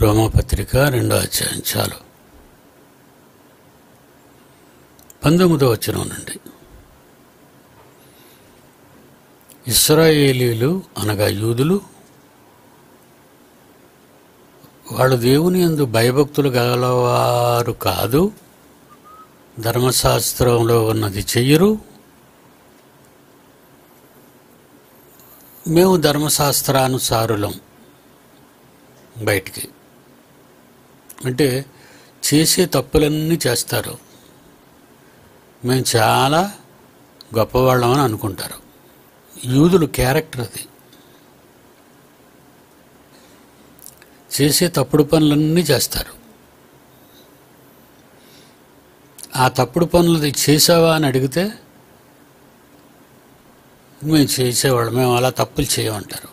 రోమపత్రిక రెండో అధ్యాయం చాలు పంతొమ్మిదో వచనం నుండి ఇస్రాయేలీలు అనగా యూదులు వాళ్ళు దేవుని యందు భయభక్తులు గలవారు కాదు ధర్మశాస్త్రంలో ఉన్నది చెయ్యరు మేము ధర్మశాస్త్రానుసారులం బయటికి అంటే చేసే తప్పులన్నీ చేస్తారు మేము చాలా గొప్పవాళ్ళమని అనుకుంటారు యూదులు క్యారెక్టర్ అది చేసే తప్పుడు పనులన్నీ చేస్తారు ఆ తప్పుడు పనులు చేసావా అని అడిగితే మేము చేసేవాళ్ళం మేము అలా తప్పులు చేయమంటారు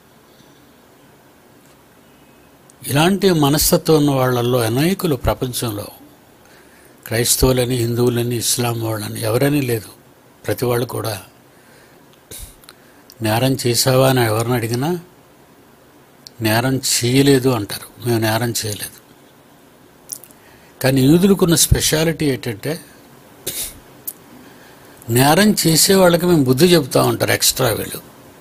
ఇలాంటి మనస్తత్వం ఉన్న వాళ్ళల్లో అనేకులు ప్రపంచంలో క్రైస్తవులని హిందువులని ఇస్లాం వాళ్ళని ఎవరని లేదు ప్రతి వాళ్ళు కూడా నేరం చేసావా అని ఎవరిని అడిగినా నేరం చేయలేదు అంటారు మేము నేరం చేయలేదు కానీ యూదులకున్న స్పెషాలిటీ ఏంటంటే నేరం చేసే వాళ్ళకి మేము బుద్ధి చెబుతూ ఉంటారు ఎక్స్ట్రా వీళ్ళు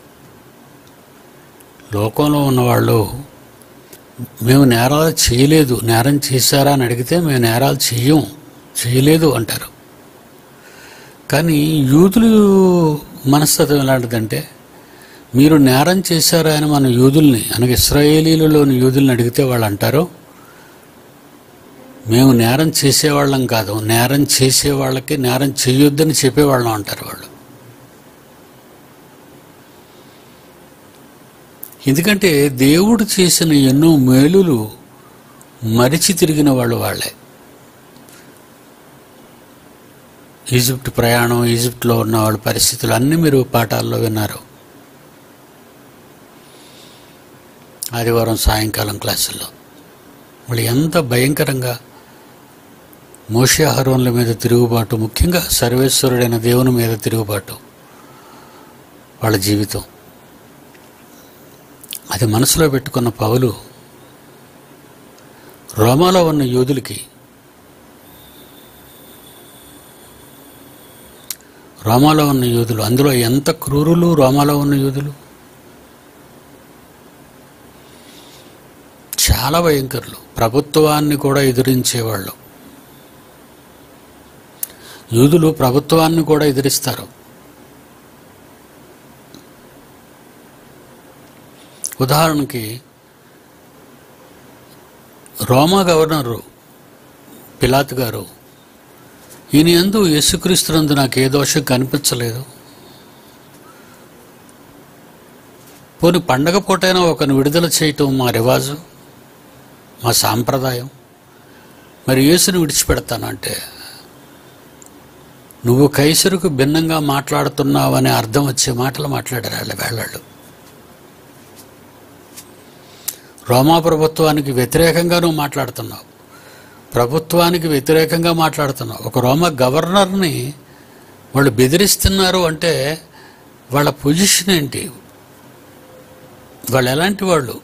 లోకంలో ఉన్నవాళ్ళు మేము నేరాలు చేయలేదు నేరం చేశారా అని అడిగితే మేము నేరాలు చెయ్యం చేయలేదు అంటారు కానీ యూదులు మనస్తత్వం ఎలాంటిదంటే మీరు నేరం చేశారా అని మన యూదుల్ని అనగా ఇస్రాయేలీలలోని యూదుల్ని అడిగితే వాళ్ళు అంటారు మేము నేరం చేసేవాళ్ళం కాదు నేరం చేసే వాళ్ళకి నేరం చేయొద్దని చెప్పేవాళ్ళం అంటారు వాళ్ళు ఎందుకంటే దేవుడు చేసిన ఎన్నో మేలులు మరిచి తిరిగిన వాళ్ళు వాళ్ళే ఈజిప్ట్ ప్రయాణం ఈజిప్ట్లో ఉన్న వాళ్ళ పరిస్థితులు అన్నీ మీరు పాఠాల్లో విన్నారు ఆదివారం సాయంకాలం క్లాసుల్లో వాళ్ళు ఎంత భయంకరంగా మోషే హరోన్ల మీద తిరుగుబాటు ముఖ్యంగా సర్వేశ్వరుడైన దేవుని మీద తిరుగుబాటు వాళ్ళ జీవితం అది మనసులో పెట్టుకున్న పౌలు రోమాలో ఉన్న యూదులకి రోమాలో ఉన్న యూదులు అందులో ఎంత క్రూరులు రోమాలో ఉన్న యూదులు చాలా భయంకరులు ప్రభుత్వాన్ని కూడా ఎదిరించేవాళ్ళు యూదులు ప్రభుత్వాన్ని కూడా ఎదిరిస్తారు ఉదాహరణకి రోమా గవర్నరు పిలాత్ గారు ఈయన ఎందు యేసుక్రీస్తునందు నాకు ఏ దోషం కనిపించలేదు పోని పండగ పూటైనా ఒకరిని విడుదల చేయటం మా రివాజు మా సాంప్రదాయం మరి యేసుని విడిచిపెడతానంటే నువ్వు కైసరుకు భిన్నంగా మాట్లాడుతున్నావనే అర్థం వచ్చే మాటలు మాట్లాడారు వాళ్ళ వేళాళ్ళు రోమా ప్రభుత్వానికి వ్యతిరేకంగా నువ్వు మాట్లాడుతున్నావు ప్రభుత్వానికి వ్యతిరేకంగా మాట్లాడుతున్నావు ఒక రోమా గవర్నర్ని వాళ్ళు బెదిరిస్తున్నారు అంటే వాళ్ళ పొజిషన్ ఏంటి వాళ్ళు ఎలాంటి వాళ్ళు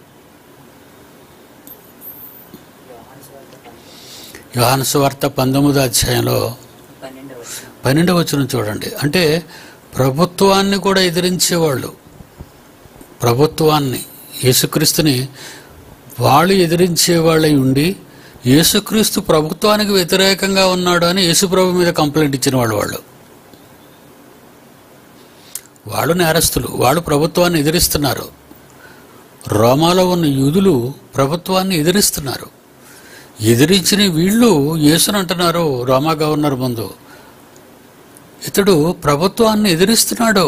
యోహాను సువార్త పంతొమ్మిదో అధ్యాయంలో పన్నెండవ వచనం. పన్నెండవ వచనం చూడండి అంటే ప్రభుత్వాన్ని కూడా ఎదిరించేవాళ్ళు ప్రభుత్వాన్ని యేసుక్రీస్తుని వాళ్ళు ఎదిరించే వాళ్ళై ఉండి యేసుక్రీస్తు ప్రభుత్వానికి వ్యతిరేకంగా ఉన్నాడు అని యేసుప్రభు మీద కంప్లైంట్ ఇచ్చిన వాళ్ళు వాళ్ళు వాళ్ళు నేరస్తులు వాళ్ళు ప్రభుత్వాన్ని ఎదిరిస్తున్నారు రోమాలో ఉన్న యూదులు ప్రభుత్వాన్ని ఎదిరిస్తున్నారు ఎదిరించిన వీళ్ళు యేసుని అంటున్నారు రోమా గవర్నర్ ముందు ఇతడు ప్రభుత్వాన్ని ఎదిరిస్తున్నాడు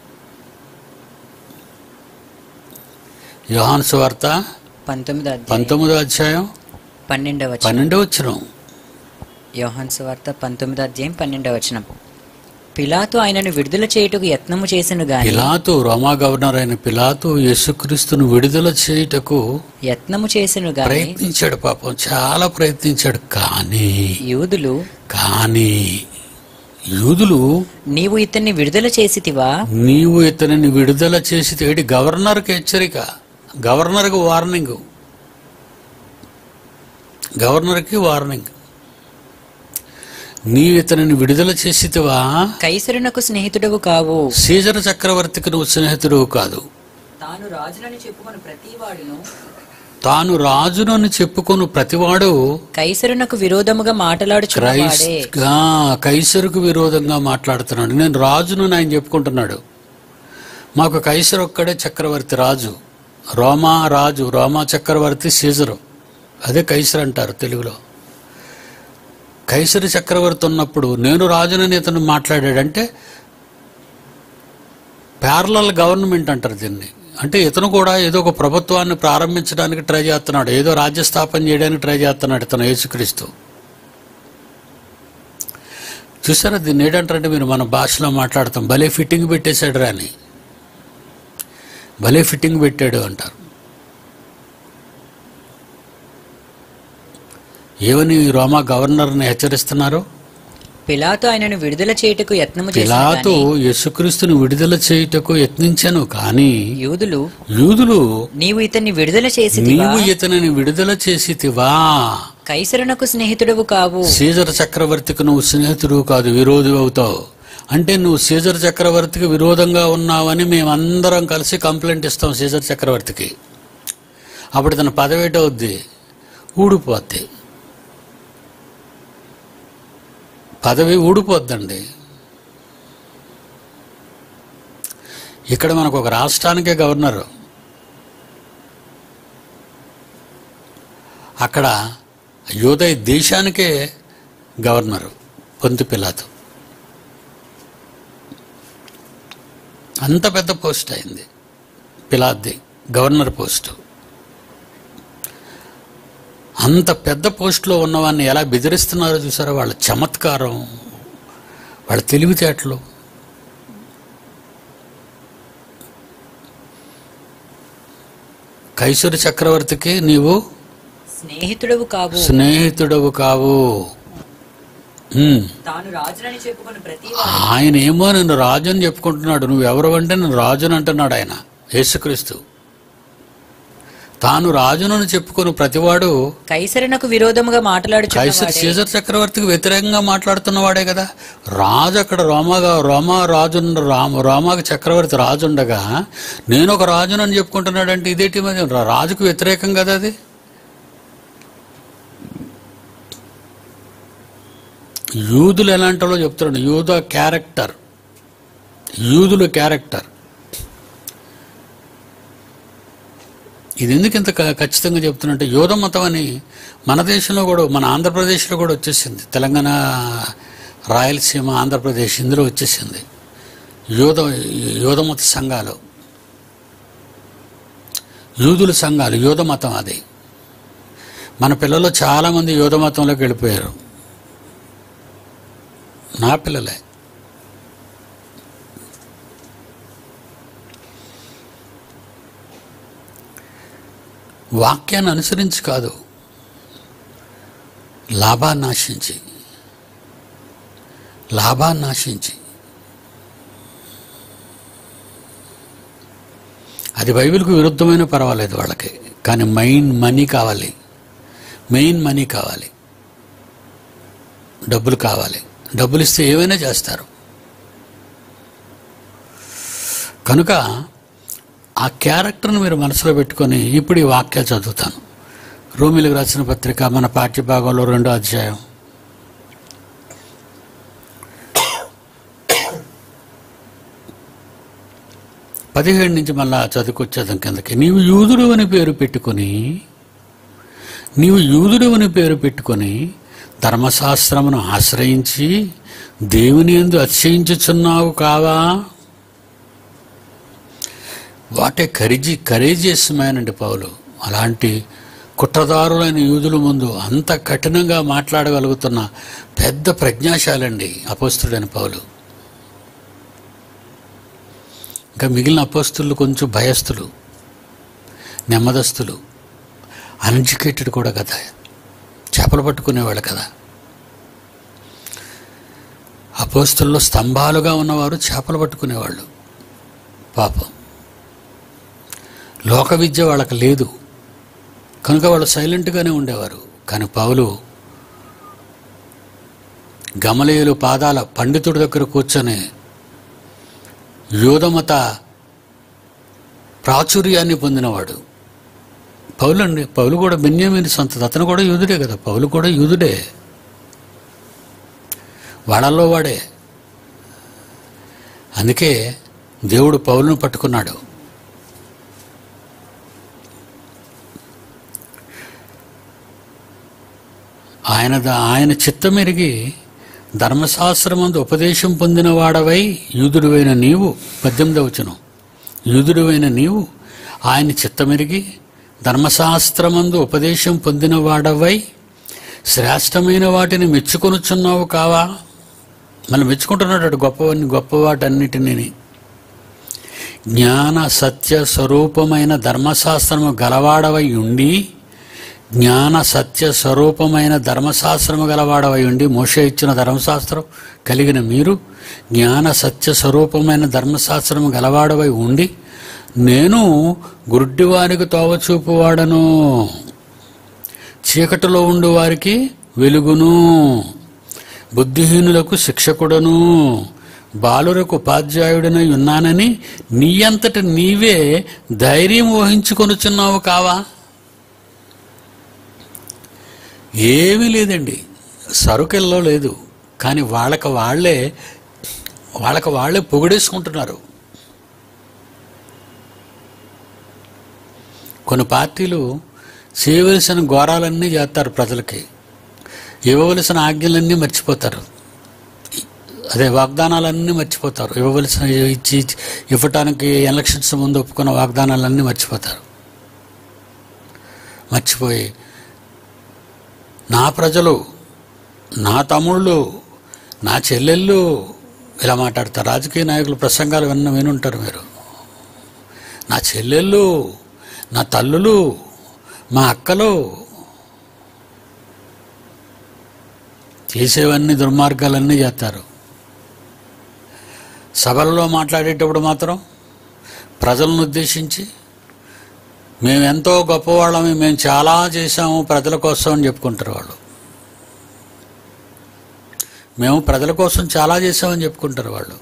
యోహాను సువార్త పంతొమ్మిదో అధ్యాయం పంతొమ్మిదో అధ్యాయం పన్నెండవ వచనం. పన్నెండవ వచనం యోహాను సువార్త పంతొమ్మిదో అధ్యాయం పన్నెండవ వచనం పిలాతు ఆయనను విడుదల చేయుటకు యత్నము చేసెను గాని పిలాతు రోమా గవర్నర్ అయిన పిలాతు యేసుక్రీస్తును విడుదల చేయుటకు యత్నము చేసెను గాని ప్రయత్నించాడు పాపం చాలా ప్రయత్నించాడు కానీ యూదులు కానీ యూదులు నీవు ఇతన్ని విడుదల చేసితివా నీవు ఇతనిని విడుదల చేసి తేడి గవర్నర్కి హెచ్చరిక గవర్నర్కి వార్నింగ్ గవర్నర్కి వార్నింగ్ నీవు ఇతనిని విడుదల చేసితివా కైసరునకు స్నేహితుడవు కావు సీజర్ చక్రవర్తికి నువ్వు స్నేహితుడు కాదు తాను రాజునని చెప్పుకొని ప్రతి వాడును తాను రాజునని చెప్పుకొను ప్రతివాడు కైసరునకు విరోధముగా మాటలాడుచున్నవాడే క్రైస్ట్ ఆ, కైసరుకు విరోధంగా మాట్లాడుతున్నాడు నేను రాజును ఆయన చెప్పుకుంటున్నాడు మాకు కైసరు ఒక్కడే చక్రవర్తి రాజు రోమా రాజు రోమా చక్రవర్తి సీజరు అదే కైసరు అంటారు తెలుగులో కైసరు చక్రవర్తి ఉన్నప్పుడు నేను రాజునని ఇతను మాట్లాడాడంటే ప్యారలల్ గవర్నమెంట్ అంటారు దీన్ని అంటే ఇతను కూడా ఏదో ఒక ప్రభుత్వాన్ని ప్రారంభించడానికి ట్రై చేస్తున్నాడు ఏదో రాజ్య స్థాపన చేయడానికి ట్రై చేస్తున్నాడు ఇతను యేసుక్రీస్తు చూసారా దీన్ని ఏంటంటారంటే మీరు మన భాషలో మాట్లాడతాం భలే ఫిట్టింగ్ పెట్టేశాడు రాని భలే ఫిట్టింగ్ పెట్టాడు అంటారు ఏమని రోమా గవర్నర్ని హెచ్చరిస్తున్నారు పిలాతు ఆయనను విడుదల చేయుటకు యత్నము చేసిన పిలాతు యేసుక్రీస్తుని విడుదల చేయుటకు యత్నించాను కానీ యూదులు యూదులు నీవు ఇతన్ని విడుదల చేసి నీవు ఇతనిని విడుదల చేసితివా కైసరునకు స్నేహితుడవు కావు సీజర్ చక్రవర్తికి నువ్వు స్నేహితుడు కాదు విరోధి అవుతావు అంటే నువ్వు సీజర్ చక్రవర్తికి విరోధంగా ఉన్నావని మేమందరం కలిసి కంప్లైంట్ ఇస్తాం సీజర్ చక్రవర్తికి అప్పుడు తన పదవి ఏటవుద్ది ఊడిపోద్ది పదవి ఊడిపోద్దండి ఇక్కడ మనకు ఒక రాష్ట్రానికే గవర్నరు అక్కడ యోదయ దేశానికే గవర్నరు పొంతు పిలాతు అంత పెద్ద పోస్ట్ అయింది పిలాద్ది గవర్నర్ పోస్టు అంత పెద్ద పోస్టులో ఉన్నవాన్ని ఎలా బెదిరిస్తున్నారో చూసారా వాళ్ళ చమత్కారం వాళ్ళ తెలివితేటలు కైసూరి చక్రవర్తికి నీవు స్నేహితుడవు కావు స్నేహితుడవు కావు ఉమ్. తాను రాజునని చెప్పుకొని ప్రతి ఆయన ఏమో నేను రాజు అని చెప్పుకుంటున్నాడు నువ్వెవరు అంటే నేను రాజుని అంటున్నాడు ఆయన యేసుక్రీస్తు తాను రాజునని చెప్పుకొని ప్రతివాడు కైసరునకు విరోధముగా కైసర్ మాట్లాడుచున్నవాడే సీజర్ చక్రవర్తికి వ్యతిరేకంగా మాట్లాడుతున్నవాడే కదా రాజు అక్కడ రోమాగా రోమా రాజు రామ రోమాకి చక్రవర్తి రాజు ఉండగా నేను ఒక రాజునని చెప్పుకుంటున్నాడంటే ఇదేంటి మరి రాజుకు వ్యతిరేకం కదా అది యూదులు ఎలాంటి వాళ్ళో చెప్తున్నాడు యూద క్యారెక్టర్ యూదుల క్యారెక్టర్ ఇది ఎందుకు ఇంత క- ఖచ్చితంగా చెప్తున్నట్టే యోధ మతం అని మన దేశంలో కూడా మన ఆంధ్రప్రదేశ్లో కూడా వచ్చేసింది తెలంగాణ రాయలసీమ ఆంధ్రప్రదేశ్ ఇందులో వచ్చేసింది యోధ యోధమత సంఘాలు యూదుల సంఘాలు యోధ మతం అది మన పిల్లలు చాలామంది యోధ మతంలోకి వెళ్ళిపోయారు నా పిల్లలే వాక్యాన్ని అనుసరించి కాదు లాభాన్ని ఆశించి లాభాన్ని ఆశించి అది బైబిల్కు విరుద్ధమైన పర్వాలేదు వాళ్ళకి కానీ మెయిన్ మనీ కావాలి మెయిన్ మనీ కావాలి డబ్బులు కావాలి డబ్బులు ఇస్తే ఏమైనా చేస్తారు కనుక ఆ క్యారెక్టర్ని మీరు మనసులో పెట్టుకొని ఇప్పుడు ఈ వాక్యాలు చదువుతాను రోమిలకు రాసిన పత్రిక మన పాఠ్యభాగంలో రెండో అధ్యాయం పదిహేడు నుంచి మళ్ళా చదువుకొచ్చేదాం కిందకి నీవు యూదుడు అని పేరు పెట్టుకొని నీవు యూదుడు అని పేరు పెట్టుకొని ధర్మశాస్త్రమును ఆశ్రయించి దేవుని ఎందు అతిశయించుచున్నావు కావా వాటే కరిజి కరేజియస్ మ్యాన్ అండి పౌలు అలాంటి కుట్రదారులైన యూదుల ముందు అంత కఠినంగా మాట్లాడగలుగుతున్న పెద్ద ప్రజ్ఞాశాలండి అపోస్తుడైన పౌలు ఇంకా మిగిలిన అపోస్తులు కొంచెం భయస్థులు నెమ్మదస్తులు అన్ఎడ్యుకేటెడ్ కూడా కదా చేపలు పట్టుకునేవాళ్ళు కదా అపోస్తుల్లో స్తంభాలుగా ఉన్నవారు చేపలు పట్టుకునేవాళ్ళు పాపం లోక విద్య వాళ్ళకి లేదు కనుక వాళ్ళు సైలెంట్గానే ఉండేవారు కానీ పౌలు గమలీయులు పాదాల పండితుడి దగ్గర కూర్చొని యూదమత ప్రాచుర్యాన్ని పొందినవాడు పౌలు అండి పౌలు కూడా బెన్యామీని సంతతి అతను కూడా యూదుడే కదా పౌలు కూడా యూదుడే వాళ్ళల్లో వాడే అందుకే దేవుడు పౌలును పట్టుకున్నాడు ఆయన ద- ఆయన చిత్తమెరిగి ధర్మశాస్త్రమందు ఉపదేశం పొందిన వాడవై యూదుడువైన నీవు పద్దెనిమిదవ వచనం యూదుడువైన నీవు ఆయన చిత్తమెరిగి ధర్మశాస్త్రమందు ఉపదేశం పొందిన వాడవై శ్రేష్టమైన వాటిని మెచ్చుకొనుచున్నావు కావా మళ్ళీ మెచ్చుకుంటున్నాడు అటు గొప్పవన్నీ గొప్పవాటన్నిటిని జ్ఞాన సత్య స్వరూపమైన ధర్మశాస్త్రము గలవాడవై ఉండి జ్ఞాన సత్య స్వరూపమైన ధర్మశాస్త్రము గలవాడవై ఉండి మోషే ఇచ్చిన ధర్మశాస్త్రం కలిగిన మీరు జ్ఞాన సత్య స్వరూపమైన ధర్మశాస్త్రము గలవాడవై ఉండి నేను గుడ్డివారికి తోవచూపువాడను చీకటిలో ఉండు వారికి వెలుగును బుద్ధిహీనులకు శిక్షకుడను బాలురకు ఉపాధ్యాయుడనై ఉన్నానని నీ అంతట నీవే ధైర్యం వహించుకొనుచున్నావు కావా ఏమీ లేదండి సరుకెల్లో లేదు కానీ వాళ్ళకి వాళ్ళే వాళ్ళకి వాళ్ళే పొగిడేసుకుంటున్నారు కొన్ని పార్టీలు చేయవలసిన ఘోరాలన్నీ చేస్తారు ప్రజలకి ఇవ్వవలసిన ఆజ్ఞలన్నీ మర్చిపోతారు అదే వాగ్దానాలన్నీ మర్చిపోతారు ఇవ్వవలసిన ఇచ్చి ఇచ్చి- ఇవ్వటానికి ఎలక్షన్స్ ముందు ఒప్పుకున్న వాగ్దానాలన్నీ మర్చిపోతారు మర్చిపోయి నా ప్రజలు నా తమ్ముళ్ళు నా చెల్లెళ్ళు ఇలా మాట్లాడతారు రాజకీయ నాయకులు ప్రసంగాలు విన్న వినుంటారు మీరు నా చెల్లెళ్ళు నా తల్లులు మా అక్కలు చేసేవన్నీ దుర్మార్గాలన్నీ చేస్తారు సభలలో మాట్లాడేటప్పుడు మాత్రం ప్రజలను ఉద్దేశించి మేము ఎంతో గొప్పవాళ్ళమే మేము చాలా చేశాము ప్రజల కోసం అని చెప్పుకుంటారు వాళ్ళు మేము ప్రజల కోసం చాలా చేశామని చెప్పుకుంటారు వాళ్ళు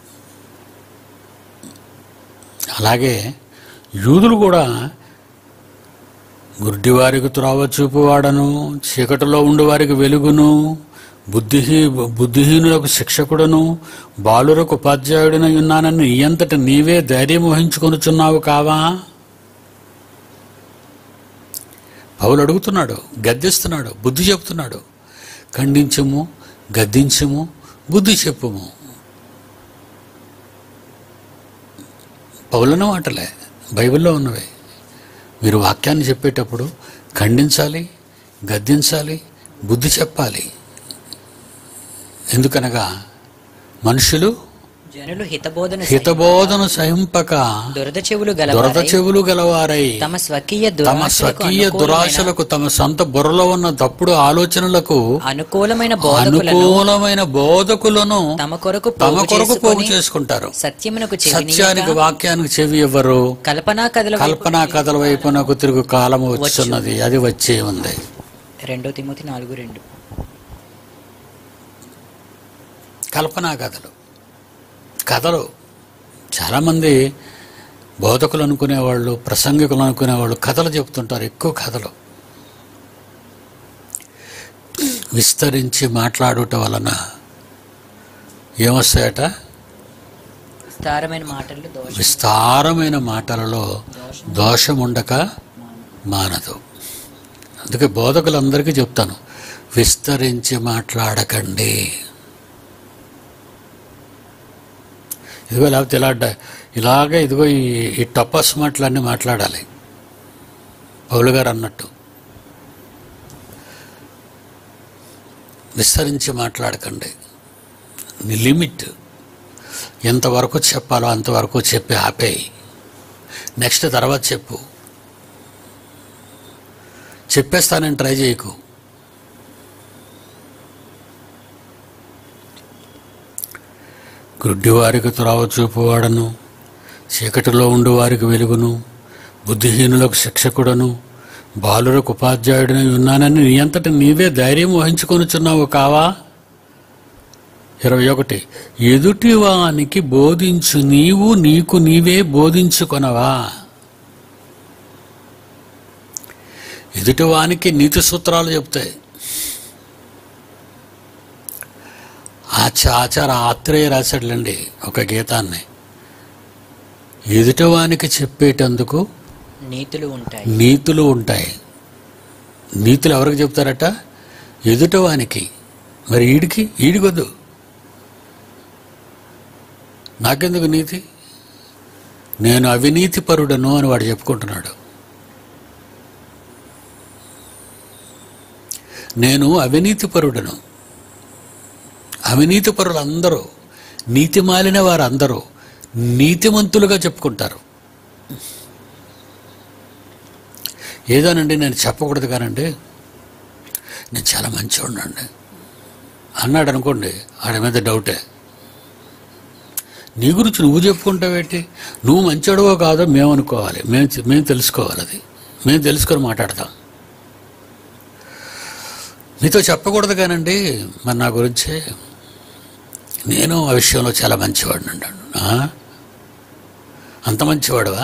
అలాగే యూదులు కూడా గుడ్డివారికి త్రోవ చూపువాడను చీకటిలో ఉండి వారికి వెలుగును బుద్ధిహీ బుద్ధిహీనులకు శిక్షకుడను బాలురకు ఉపాధ్యాయుడినై ఉన్నానని నీ అంతట నీవే ధైర్యం వహించుకొనుచున్నావు కావా పౌలు అడుగుతున్నాడు గద్దిస్తున్నాడు బుద్ధి చెప్తున్నాడు ఖండించము గద్దించము బుద్ధి చెప్పుము పౌలన మాటలే బైబిల్లో ఉన్నవే మీరు వాక్యాన్ని చెప్పేటప్పుడు ఖండించాలి గద్దించాలి బుద్ధి చెప్పాలి ఎందుకనగా మనుషులు జనులు హితబోధన హితబోధన సహింపక దురద చెవులు దురద గలవారై చెవులు గలవారై తమ స్వకీయ తమ దురాశలకు స్వకీయ అనుకూలమైన- దురాశలకు తమ సొంత బుర్రలో ఉన్న తప్పుడు ఆలోచనలకు అనుకూలమైన బోధకులను అనుకూలమైన బోధకులను తమ కొరకు తమ పోగు కొరకు పోగు చేసుకొని చేసుకుంటారు సత్యమునకు సత్యానికి చెవిని వాక్యానికి చెవి ఇవ్వరు కల్పనా కథల వైపు కల్పనా కథల వైపునకు తిరుగు కాలము వచ్చున్నది అది వచ్చే ఉంది రెండో తిమోతి నాలుగు రెండు కల్పనా కథలు కథలు చాలామంది బోధకులు అనుకునేవాళ్ళు ప్రసంగికులు అనుకునేవాళ్ళు కథలు చెప్తుంటారు ఎక్కువ కథలు విస్తరించి మాట్లాడుట వలన ఏమొస్తాయట విస్తారమైన మాటలు దోషం విస్తారమైన మాటలలో దోషం ఉండక మానదు అందుకే బోధకులందరికీ చెప్తాను విస్తరించి మాట్లాడకండి ఇదిగో లేకపోతే ఇలా డ- ఇలాగే ఇదిగో ఈ ఈ టపస్ మాటలన్నీ మాట్లాడాలి పౌలు గారు అన్నట్టు విస్తరించి మాట్లాడకండి నీ లిమిట్ ఎంతవరకు చెప్పాలో అంతవరకు చెప్పి ఆపేయి నెక్స్ట్ తర్వాత చెప్పు చెప్పేస్తానని ట్రై చేయకు గుడ్డివారికి త్రోవ చూపువాడను చీకటిలో ఉండు వారికి వెలుగును బుద్ధిహీనులకు శిక్షకుడను బాలురకు ఉపాధ్యాయుడిని ఉన్నానని నీ అంతటి నీవే ధైర్యం వహించుకొనుచున్నావు కావా ఇరవై ఒకటి ఎదుటివానికి బోధించు నీవు నీకు నీవే బోధించుకొనవా ఎదుటివానికి నీతి సూత్రాలు చెప్తాయి ఆచ ఆచార ఆత్రేయ రాశాడులండి ఒక గీతాన్ని ఎదుటివానికి చెప్పేటందుకు నీతులు ఉంటాయి నీతులు ఉంటాయి నీతులు ఎవరికి చెప్తారట ఎదుటవానికి మరి ఈడికి ఈడికొద్దు నాకెందుకు నీతి నేను అవినీతి పరుడను అని వాడు చెప్పుకుంటున్నాడు నేను అవినీతి పరుడను అవినీతి పరులు అందరూ నీతి మాలిన వారు అందరూ నీతిమంతులుగా చెప్పుకుంటారు ఏదోనండి నేను చెప్పకూడదు కానండి నేను చాలా మంచివాడినండి అన్నాడు అనుకోండి ఆడి మీద డౌటే నీ గురించి నువ్వు చెప్పుకుంటావేంటి నువ్వు మంచివాడువో కాదో మేము అనుకోవాలి మేము మేము తెలుసుకోవాలి అది మేము తెలుసుకొని మాట్లాడతాం నీతో చెప్పకూడదు కానండి మరి నా గురించి నేను ఆ విషయంలో చాలా మంచివాడిని అన్నాడు "ఆ? అంత మంచివాడువా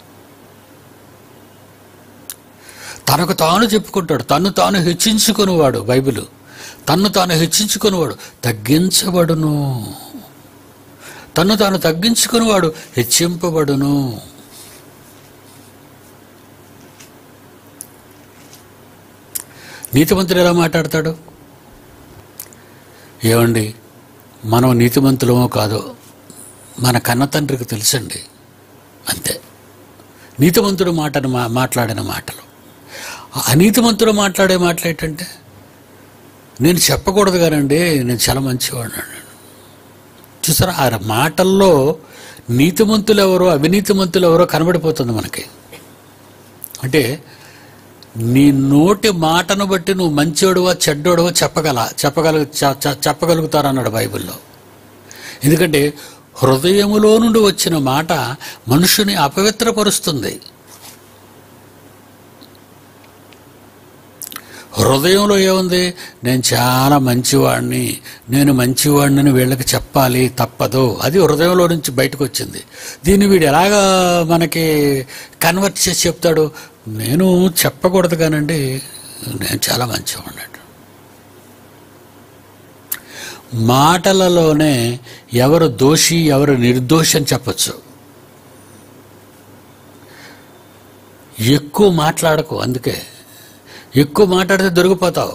తనకు తాను చెప్పుకుంటాడు తన్ను తాను హెచ్చించుకునేవాడు బైబిల్ తన్ను తాను హెచ్చించుకునేవాడు తగ్గించబడును తన్ను తాను తగ్గించుకునేవాడు హెచ్చింపబడును నీతిమంతుడు ఎలా మాట్లాడతాడు ఏమండి మనం నీతిమంతులమో కాదో మన కన్న తండ్రికి తెలుసండి అంతే నీతిమంతుడు మాటను మా మాట్లాడిన మాటలు అనీతిమంతుడు మాట్లాడే మాటలు ఏంటంటే నేను చెప్పకూడదు కానండి నేను చాలా మంచివాడిని అన్నాడు. చూసారా ఆ మాటల్లో నీతిమంతులు ఎవరో అవినీతిమంతులు ఎవరో కనబడిపోతుంది మనకి అంటే నీ నోటి మాటను బట్టి నువ్వు మంచోడువా చెడ్డోడువా చెప్పగల చెప్పగల చ- చ- చెప్పగలుగుతారన్నాడు బైబిల్లో ఎందుకంటే హృదయములో నుండి వచ్చిన మాట మనుషుని అపవిత్రపరుస్తుంది హృదయంలో ఏముంది నేను చాలా మంచివాడిని నేను మంచివాడిని వీళ్ళకి చెప్పాలి తప్పదు అది హృదయంలో నుంచి బయటకు వచ్చింది దీన్ని వీడు ఎలాగా మనకి కన్వర్ట్ చేసి చెప్తాడు నేను చెప్పకూడదు కానండి నేను చాలా మంచివాడిని మాటలలోనే ఎవరు దోషి ఎవరు నిర్దోషి అని చెప్పచ్చు ఎక్కువ మాట్లాడకు అందుకే ఎక్కువ మాట్లాడితే దొరికిపోతావు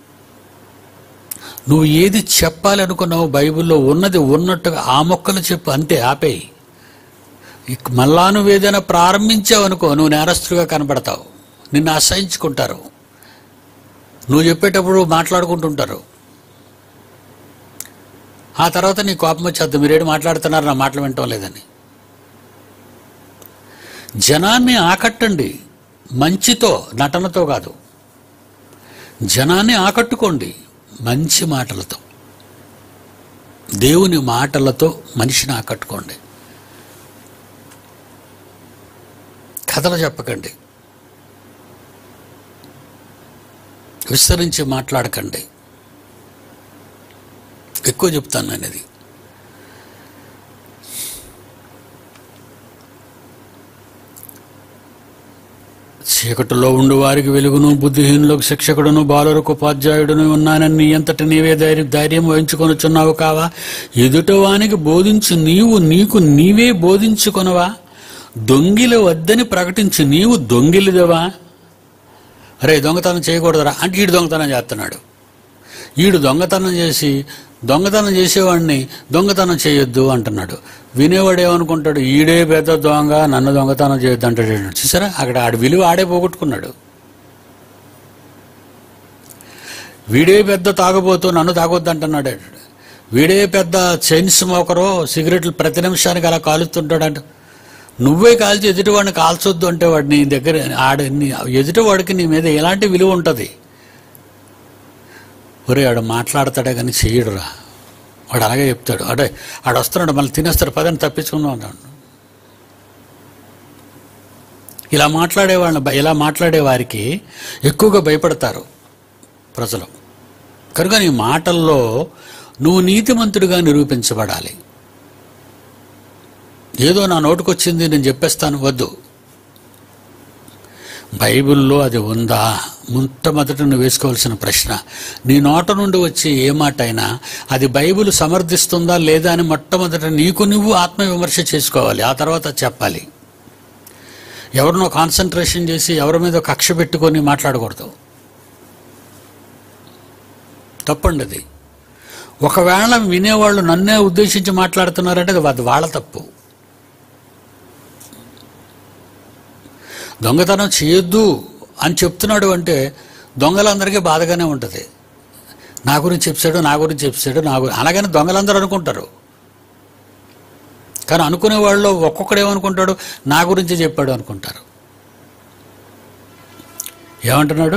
నువ్వు ఏది చెప్పాలి అనుకున్నావు బైబిల్లో ఉన్నది ఉన్నట్టుగా ఆ మొక్కలు చెప్పు అంతే ఆపేయి ఇక మళ్ళా నువ్వు ఏదైనా ప్రారంభించావు అనుకో నువ్వు నేరస్తుడిగా కనబడతావు నిన్ను అసహించుకుంటారు నువ్వు చెప్పేటప్పుడు మాట్లాడుకుంటుంటారు ఆ తర్వాత నీ కోపం వచ్చేద్దు మీరేడు మాట్లాడుతున్నారు నా మాటలు వింటం లేదని జనాన్ని ఆకట్టండి మంచితో నటనతో కాదు జనాన్ని ఆకట్టుకోండి మంచి మాటలతో దేవుని మాటలతో మనిషిని ఆకట్టుకోండి కథలు చెప్పకండి విస్తరించి మాట్లాడకండి ఎక్కువ చెప్తాను నేను ఇది చీకటిలో ఉండు వారికి వెలుగును బుద్ధిహీనులకు శిక్షకుడును బాలురకు ఉపాధ్యాయుడును ఉన్నానని నీ అంతటి నీవే ధైర్యం ధైర్యం వహించుకొనుచున్నావు కావా ఎదుటవానికి బోధించు నీవు నీకు నీవే బోధించుకొనవా దొంగిలి వద్దని ప్రకటించు నీవు దొంగిలిదవా అరే దొంగతనం చేయకూడదురా అంటే ఈడు దొంగతనం చేస్తున్నాడు ఈడు దొంగతనం చేసి దొంగతనం చేసేవాడిని దొంగతనం చేయొద్దు అంటున్నాడు వినేవాడు ఏమనుకుంటాడు ఈడే పెద్ద దొంగ నన్ను దొంగతనం చేయొద్దు అంటాడు చూసారా అక్కడ ఆడి విలువ ఆడే పోగొట్టుకున్నాడు వీడే పెద్ద తాగబోతూ నన్ను తాగొద్దు అంటున్నాడు వీడే పెద్ద చైన్ స్మోకరు సిగరెట్లు ప్రతి నిమిషానికి అలా కాలుస్తుంటాడు అంట నువ్వే కాల్చి ఎదుటివాడిని కాల్చొద్దు అంటే వాడు నీ దగ్గర ఆడ నీ ఎదుటివాడికి నీ మీద ఎలాంటి విలువ ఉంటుంది ఒరే ఆడు మాట్లాడతాడే కానీ చెయ్యడురా వాడు అలాగే చెప్తాడు అడే ఆడు వస్తున్నాడు మళ్ళీ తినేస్తాడు పదని తప్పించుకుందాం అన్నాడు ఇలా మాట్లాడే వాళ్ళని ఇలా మాట్లాడే వారికి ఎక్కువగా భయపడతారు ప్రజలు కనుక నీ మాటల్లో నువ్వు నీతిమంతుడిగా నిరూపించబడాలి ఏదో నా నోటుకొచ్చింది నేను చెప్పేస్తాను వద్దు బైబిల్లో అది ఉందా మొట్టమొదట నువ్వు వేసుకోవాల్సిన ప్రశ్న నీ నోట నుండి వచ్చే ఏ మాట అయినా అది బైబిల్ సమర్థిస్తుందా లేదా అని మొట్టమొదట నీకు నువ్వు ఆత్మవిమర్శ చేసుకోవాలి ఆ తర్వాత చెప్పాలి ఎవరినో కాన్సన్ట్రేషన్ చేసి ఎవరి మీద కక్ష పెట్టుకొని మాట్లాడకూడదు తప్పండి అది ఒకవేళ వినేవాళ్ళు నన్నే ఉద్దేశించి మాట్లాడుతున్నారంటే అది అది వాళ్ళ తప్పు దొంగతనం చేయొద్దు అని చెప్తున్నాడు అంటే దొంగలందరికీ బాధగానే ఉంటుంది నా గురించి చెప్పాడు నా గురించి చెప్పాడు నా గురించి అలాగని దొంగలందరూ అనుకుంటారు కానీ అనుకునే వాళ్ళు ఒక్కొక్కడు ఏమనుకుంటాడు నా గురించి చెప్పాడు అనుకుంటారు ఏమంటున్నాడు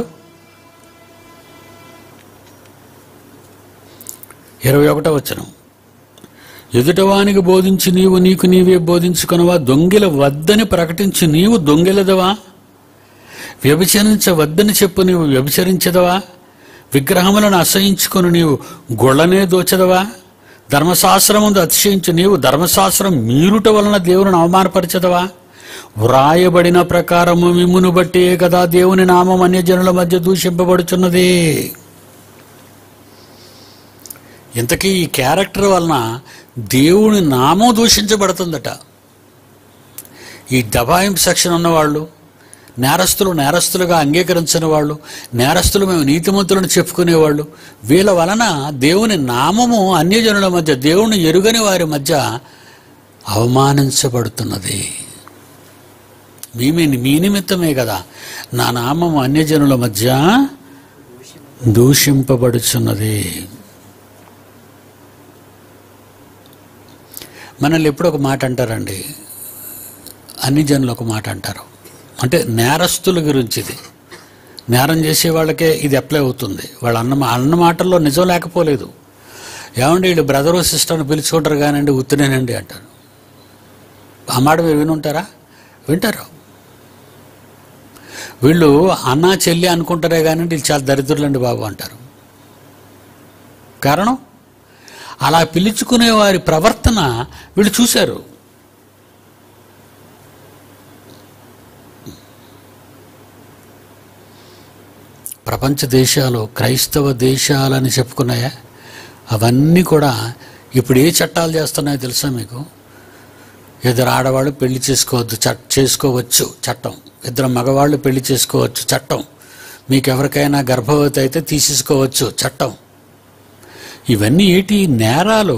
ఇరవై ఒకటో వచనం ఎదుటవానికి బోధించి నీవు నీకు నీవే బోధించుకునవా దొంగిల వద్దని ప్రకటించి నీవు దొంగిలదవా వ్యభిచరించవద్దని చెప్పు నీవు వ్యభిచరించదవా విగ్రహములను అసహించుకుని నీవు గొళ్ళనే దోచదవా ధర్మశాస్త్రముందు అతిశయించు నీవు ధర్మశాస్త్రం మీరుట వలన దేవుని అవమానపరచదవా వ్రాయబడిన ప్రకారము మిమ్మును బట్టే కదా దేవుని నామం అన్యజనుల మధ్య దూషింపబడుచున్నది ఇంతకీ ఈ క్యారెక్టర్ వలన దేవుని నామం దూషించబడుతుందట ఈ దబాయింపు సెక్షన్ ఉన్నవాళ్ళు నేరస్తులు నేరస్తులుగా అంగీకరించిన వాళ్ళు నేరస్తులు మేము నీతిమంతులను చెప్పుకునేవాళ్ళు వీళ్ళ వలన దేవుని నామము అన్యజనుల మధ్య దేవుని ఎరుగని వారి మధ్య అవమానించబడుతున్నది మీ మీ- మీ నిమిత్తమే కదా నా నామము అన్యజనుల మధ్య దూషింపబడుచున్నది మనల్ని ఎప్పుడు ఒక మాట అంటారండి అన్ని జనులు ఒక మాట అంటారు అంటే నేరస్తుల గురించి ఇది నేరం చేసే వాళ్ళకే ఇది అప్లై అవుతుంది వాళ్ళ అన్న అన్న మాటల్లో నిజం లేకపోలేదు ఏమండి వీళ్ళు బ్రదరు సిస్టర్ని పిలుచుకుంటారు కానండి ఉత్తినేనండి అంటారు ఆ మాట మీరు వినుంటారా వింటారు వీళ్ళు అన్న చెల్లి అనుకుంటారే కానీ వీళ్ళు చాలా దరిద్రులండి బాబు అంటారు కారణం అలా పిలుచుకునే వారి ప్రవర్తన వీళ్ళు చూశారు ప్రపంచ దేశాలు క్రైస్తవ దేశాలని చెప్పుకున్నాయా అవన్నీ కూడా ఇప్పుడు ఏ చట్టాలు చేస్తున్నాయో తెలుసా మీకు ఇద్దరు ఆడవాళ్ళు పెళ్లి చేసుకోవద్దు చట్ చేసుకోవచ్చు చట్టం ఇద్దరు మగవాళ్ళు పెళ్లి చేసుకోవచ్చు చట్టం మీకు ఎవరికైనా గర్భవతి అయితే తీసేసుకోవచ్చు చట్టం ఇవన్నీ ఏంటి నేరాలు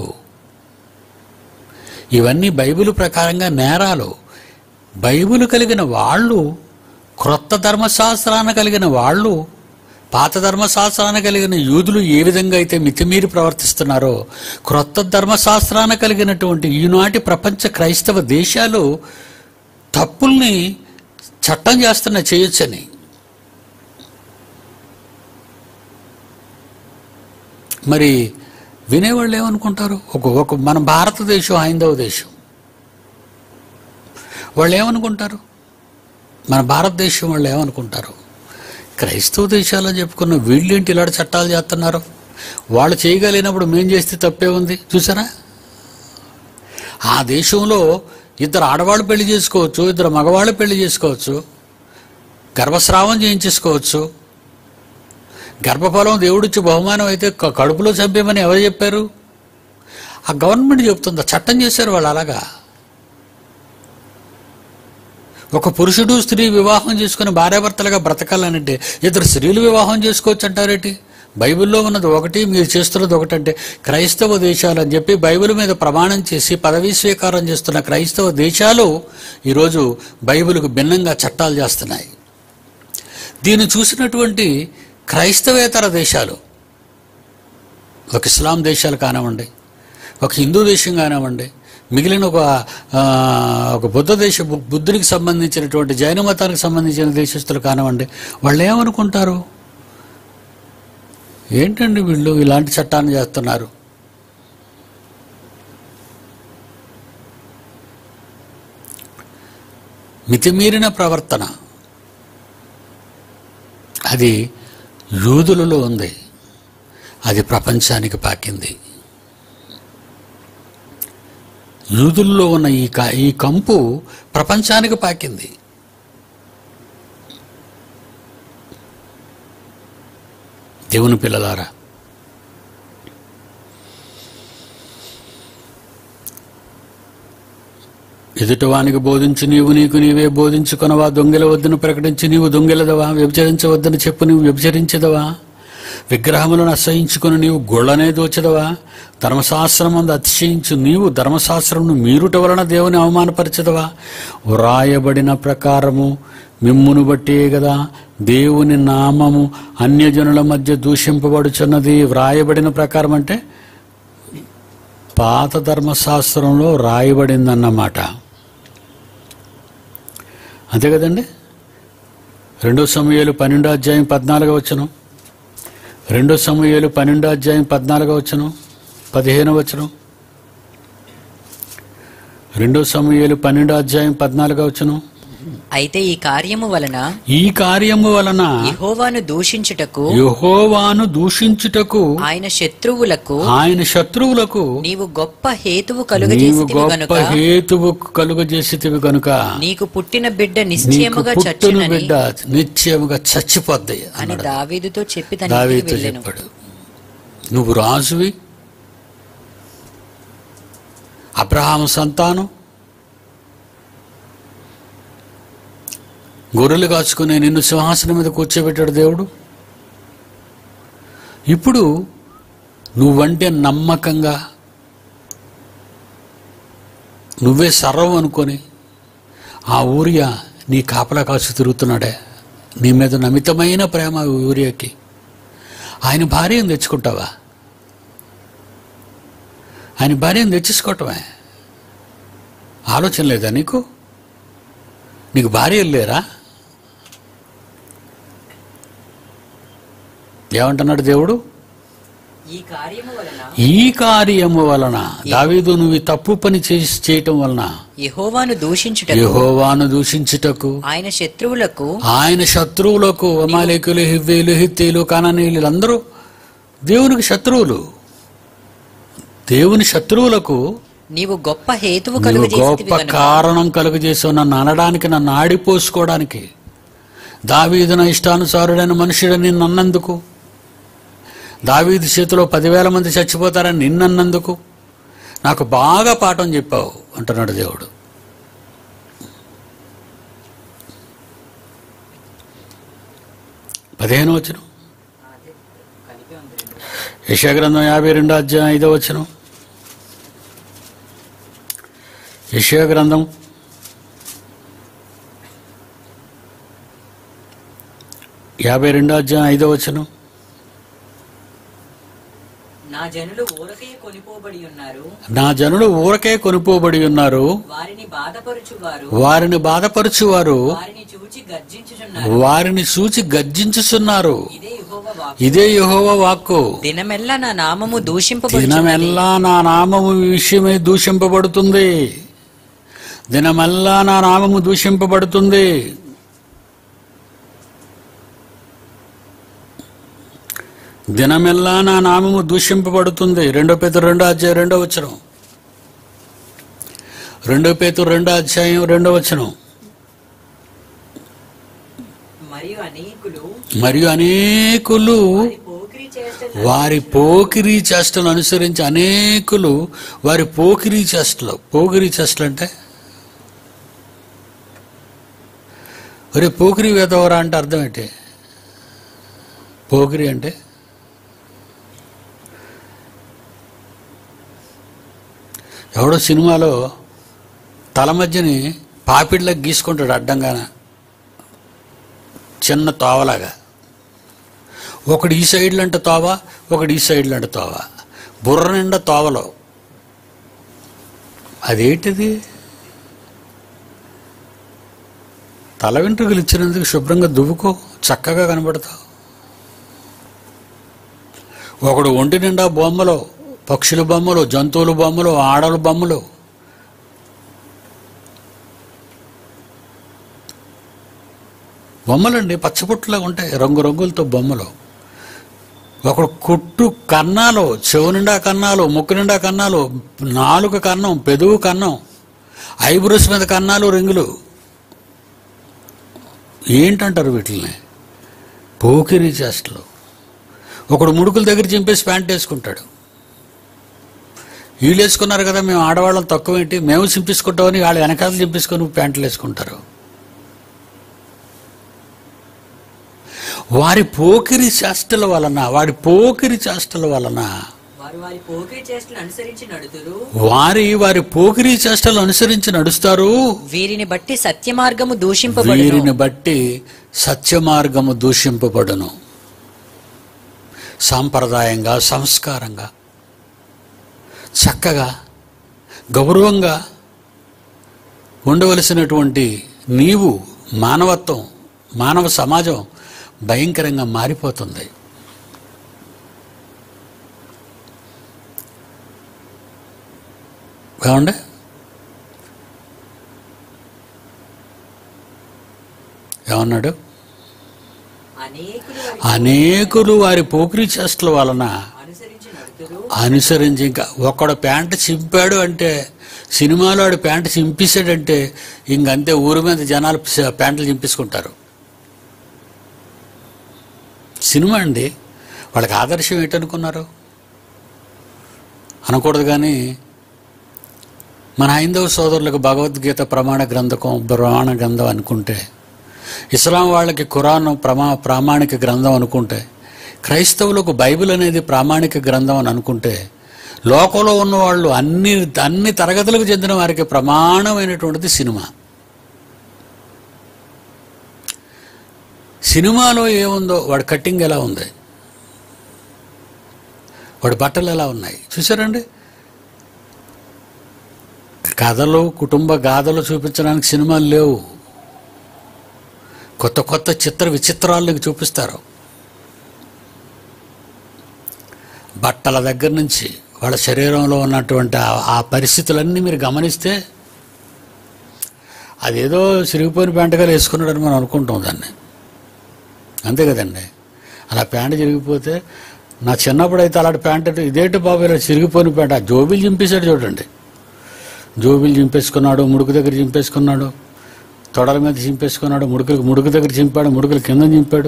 ఇవన్నీ బైబిల్ ప్రకారంగా నేరాలు బైబిల్ కలిగిన వాళ్ళు క్రొత్త ధర్మశాస్త్రాన్ని కలిగిన వాళ్ళు పాత ధర్మశాస్త్రాన్ని కలిగిన యూదులు ఏ విధంగా అయితే మితిమీరి ప్రవర్తిస్తున్నారో క్రొత్త ధర్మశాస్త్రాన్ని కలిగినటువంటి ఈనాటి ప్రపంచ క్రైస్తవ దేశాలు తప్పుల్ని చట్టం చేస్తున్న చేయొచ్చని మరి వినేవాళ్ళు ఏమనుకుంటారు ఒక ఒక మన భారతదేశం హైందవ దేశం వాళ్ళు ఏమనుకుంటారు మన భారతదేశం వాళ్ళు ఏమనుకుంటారు క్రైస్తవ దేశాలని చెప్పుకున్న వీళ్ళేంటి ఇలాంటి చట్టాలు చేస్తున్నారు వాళ్ళు చేయగలిగినప్పుడు మేం చేస్తే తప్పే ఉంది చూసారా ఆ దేశంలో ఇద్దరు ఆడవాళ్ళు పెళ్లి చేసుకోవచ్చు ఇద్దరు మగవాళ్ళు పెళ్లి చేసుకోవచ్చు గర్భస్రావం చేయించేసుకోవచ్చు గర్భఫలం దేవుడిచ్చి బహుమానం అయితే క- కడుపులో చంపేమని ఎవరు చెప్పారు ఆ గవర్నమెంట్ చెప్తుంది ఆ చట్టం చేశారు వాళ్ళు అలాగా ఒక పురుషుడు స్త్రీ వివాహం చేసుకుని భార్యాభర్తలుగా బ్రతకాలనంటే ఇద్దరు స్త్రీలు వివాహం చేసుకోవచ్చు అంటారేటి బైబిల్లో ఉన్నది ఒకటి మీరు చేస్తున్నది ఒకటంటే క్రైస్తవ దేశాలు అని చెప్పి బైబిల్ మీద ప్రమాణం చేసి పదవీ స్వీకారం చేస్తున్న క్రైస్తవ దేశాలు ఈరోజు బైబిల్కు భిన్నంగా చట్టాలు చేస్తున్నాయి దీన్ని చూసినటువంటి క్రైస్తవేతర దేశాలు ఒక ఇస్లాం దేశాలు కానివ్వండి ఒక హిందూ దేశం కానివ్వండి మిగిలిన ఒక ఆ, ఒక బుద్ధ దేశ బు- బుద్ధునికి సంబంధించినటువంటి జైన మతానికి సంబంధించిన దేశస్తులు కానివ్వండి వాళ్ళు ఏమనుకుంటారు ఏంటండి వీళ్ళు ఇలాంటి చట్టాన్ని చేస్తున్నారు మితిమీరిన ప్రవర్తన అది యూదులలో ఉంది అది ప్రపంచానికి పాకింది యూదుల్లో ఉన్న ఈ క ఈ కంపు ప్రపంచానికి పాకింది దేవుని పిల్లలారా ఎదుటివానికి బోధించి నీవు నీకు నీవే బోధించుకొనవా దొంగల వద్దని ప్రకటించి నీవు దొంగలదవా వ్యభిచరించవద్దని చెప్పు నీవు వ్యభిచరించదవా విగ్రహములను అసహించుకుని నీవు గొళ్ళనే దోచదవా ధర్మశాస్త్రమందు అతిశయించు నీవు ధర్మశాస్త్రమును మీరుట వలన దేవుని అవమానపరచదవా వ్రాయబడిన ప్రకారము మిమ్మును బట్టే కదా దేవుని నామము అన్యజనుల మధ్య దూషింపబడుచున్నది వ్రాయబడిన ప్రకారం అంటే పాత ధర్మశాస్త్రంలో రాయబడిందన్నమాట అంతే కదండి రెండో సమయాలు పన్నెండో అధ్యాయం పద్నాలుగో వచ్చను రెండో సమయాలు పన్నెండో అధ్యాయం పద్నాలుగో వచ్చను పదిహేను వచ్చను రెండో సమయాలు పన్నెండో అధ్యాయం పద్నాలుగో వచ్చను అయితే ఈ కార్యము వలన ఈ కార్యము వలన యెహోవాను దూషించుటకు యెహోవాను దూషించుటకు ఆయన శత్రువులకు ఆయన శత్రువులకు నీవు గొప్ప హేతువు నీవు కలుగజేసితివి గొప్ప గనుక హేతువు కలుగజేసితివి కనుక నీకు పుట్టిన బిడ్డ నీకు నిశ్చయముగా పుట్టును చచ్చునని బిడ్డ నిశ్చయముగా చచ్చిపోద్ది అని అన్నాడు దావీదుతో చెప్పి తన ఇంటికి దావీదుతో వెళ్ళెను చెప్పాడు నువ్వు రాజువి అబ్రహాం సంతానం గొర్రెలు కాచుకునే నిన్ను సింహాసనం మీద కూర్చోబెట్టాడు దేవుడు ఇప్పుడు నువ్వంటే నమ్మకంగా నువ్వే సర్వం అనుకొని ఆ ఊరియా నీ కాపలా కాసు తిరుగుతున్నాడే నీ మీద నమితమైన ప్రేమ ఈ ఊరియాకి ఆయన భార్యను తెచ్చుకుంటావా ఆయన భార్యను తెచ్చేసుకోవటమే ఆలోచన లేదా నీకు నీకు భార్యలు లేరా ఏమంటున్నాడు దేవుడు ఈ కార్యము వలన ఈ కార్యము వలన దావీదు నువ్వు ఈ తప్పు పని చేసి చేయటం వలన యెహోవాను దూషించుటకు యెహోవాను దూషించుటకు ఆయన శత్రువులకు ఆయన శత్రువులకు అమాలేకులు హివ్వేలు హిత్తీలు కాననీయులు అందరూ దేవునికి శత్రువులు దేవుని శత్రువులకు నీవు గొప్ప హేతువు నువ్వు కలుగజేసితివి గొప్ప గనుక కారణం కలుగజేసావు నన్ను అనడానికి నన్ను ఆడిపోసుకోవడానికి దావీదు నా ఇష్టానుసారుడైన మనుషుడని నన్నందుకు దావీదు చేతిలో పదివేల మంది చచ్చిపోతారని నిన్నన్నందుకు నాకు బాగా పాఠం చెప్పావు అంటున్నాడు దేవుడు పదిహేను వచ్చును యశాగ్రంథం యాభై రెండో అధ్యాయం ఐదో వచ్చును యశాగ్రంథం యాభై రెండో అధ్యాయం ఐదో వచ్చును నా జనులు ఊరకే కొనిపోబడి ఉన్నారు నా జనులు ఊరకే కొనుపోబడి ఉన్నారు వారిని బాధపరుచువారు వారిని బాధపరచువారు వారిని చూచి గర్జించుచున్నారు వారిని సూచి గర్జించుచున్నారు ఇదే యెహోవా వాక్కు. ఇదే యెహోవా వాక్కు దినమెల్లా నా నామము దూషింపబడుచున్నది దినమెల్లా నా నామము విషయమై దూషింపబడుతుంది దినమెల్లా నా నామము దూషింపబడుతుంది దినమెల్లా నా నామము దూషింపబడుతుంది రెండో పేతురు రెండో అధ్యాయం రెండో వచనం రెండో పేతురు రెండో అధ్యాయం రెండో వచనం మరియు అనేకులు మరియు అనేకులు వారి పోకిరీ చేష్టలు వారి పోకిరీ చేష్టలు అనుసరించి అనేకులు వారి పోకిరీ చేష్టలు పోకిరీ చేష్టలు అంటే ఒరే పోకిరి వేదవరా అంటే అర్థం ఏంటి పోకిరి అంటే ఎవడో సినిమాలో తల మధ్యని పాపిడ్లకు గీసుకుంటాడు అడ్డంగాన చిన్న తోవలాగా ఒకడు ఈ సైడ్లో అంటే తోవ ఒకడు ఈ సైడ్లో అంటే తోవ బుర్ర నిండా తోవలో అదేంటిది తల వెంట్రుకలు ఇచ్చినందుకు శుభ్రంగా దువ్వుకో చక్కగా కనబడతావు ఒకడు ఒంటి నిండా బొమ్మలు పక్షుల బొమ్మలు జంతువుల బొమ్మలు ఆడల బొమ్మలు బొమ్మలండి పచ్చబొట్టులా ఉంటాయి రంగు రంగులతో బొమ్మలు ఒకడు కుట్టు కన్నాలు చెవు నిండా కన్నాలు ముక్కు నిండా కన్నాలు నాలుక కన్నం పెదవు కన్నం ఐబ్రోస్ మీద కన్నాలు రింగులు ఏంటంటారు వీటిని పోకిరి చేష్టలు ఒకడు ముడుకుల దగ్గర చింపేసి ప్యాంట్ వేసుకుంటాడు వీళ్ళు వేసుకున్నారు కదా మేము ఆడవాళ్ళం తక్కువ ఏంటి మేము చింపించుకుంటామని వాళ్ళు వెనకాల చింపించుకొని ప్యాంట్లు వేసుకుంటారు వారి పోకిరి చేష్టల వలన వాడి పోకిరి చేష్టల వలన వారు వారి పోకిరి చేష్టలు అనుసరించి నడుతురు వారి వారి పోకిరి చేష్టలు అనుసరించి నడుస్తారు వీరిని బట్టి సత్య మార్గము దూషింపబడును వీరిని బట్టి సత్య మార్గము దూషింపబడును సాంప్రదాయంగా సంస్కారంగా చక్కగా గౌరవంగా ఉండవలసినటువంటి నీవు మానవత్వం మానవ సమాజం భయంకరంగా మారిపోతుంది ఏమండి ఏమన్నాడు అనేకులు వారి అనేకులు వారి పోకిరి చేష్టల వలన అనుసరించి నడుతురు అనుసరించి ఇంకా ఒకడు ప్యాంటు చింపాడు అంటే సినిమాలో వాడు ప్యాంటు చింపేశాడంటే ఇంకంతే ఊరి మీద జనాలు ప- ప్యాంట్లు చింపేసుకుంటారు సినిమా అండి వాళ్ళకి ఆదర్శం ఏంటనుకున్నారు అనకూడదు కానీ మన హైందవ సోదరులకు భగవద్గీత ప్రమాణ గ్రంథకం ప్రమాణ గ్రంథం అనుకుంటే ఇస్లాం వాళ్ళకి ఖురాన్ ప్రమా ప్రామాణిక గ్రంథం అనుకుంటే క్రైస్తవులకు బైబిల్ అనేది ప్రామాణిక గ్రంథం అని అనుకుంటే లోకంలో ఉన్న వాళ్ళు అన్ని అన్ని తరగతులకు చెందిన వారికి ప్రమాణమైనటువంటిది సినిమా సినిమాలో ఏముందో వాడి కట్టింగ్ ఎలా ఉంది వాడి బట్టలు ఎలా ఉన్నాయి చూసారండి కథలు కుటుంబ గాథలు చూపించడానికి సినిమాలు లేవు కొత్త కొత్త చిత్ర విచిత్రాలు నీకు చూపిస్తారు బట్టల దగ్గర నుంచి వాళ్ళ శరీరంలో ఉన్నటువంటి ఆ- ఆ పరిస్థితులన్నీ మీరు గమనిస్తే అదేదో చిరిగిపోయిన ప్యాంటుగా వేసుకున్నాడని మనం అనుకుంటాం దాన్ని అంతే కదండి అలా ప్యాంటు చిరిగిపోతే నా చిన్నప్పుడు అయితే అలాంటి ప్యాంట్ అంటే ఇదేంటి బాబు ఇలా చిరిగిపోయిన ప్యాంట్ ఆ జోబీలు చింపేశాడు చూడండి జోబీలు చింపేసుకున్నాడు ముడుకు దగ్గర చింపేసుకున్నాడు తొడల మీద చింపేసుకున్నాడు ముడుకులకు ముడుకు దగ్గర చింపాడు ముడుకులు కింద చింపాడు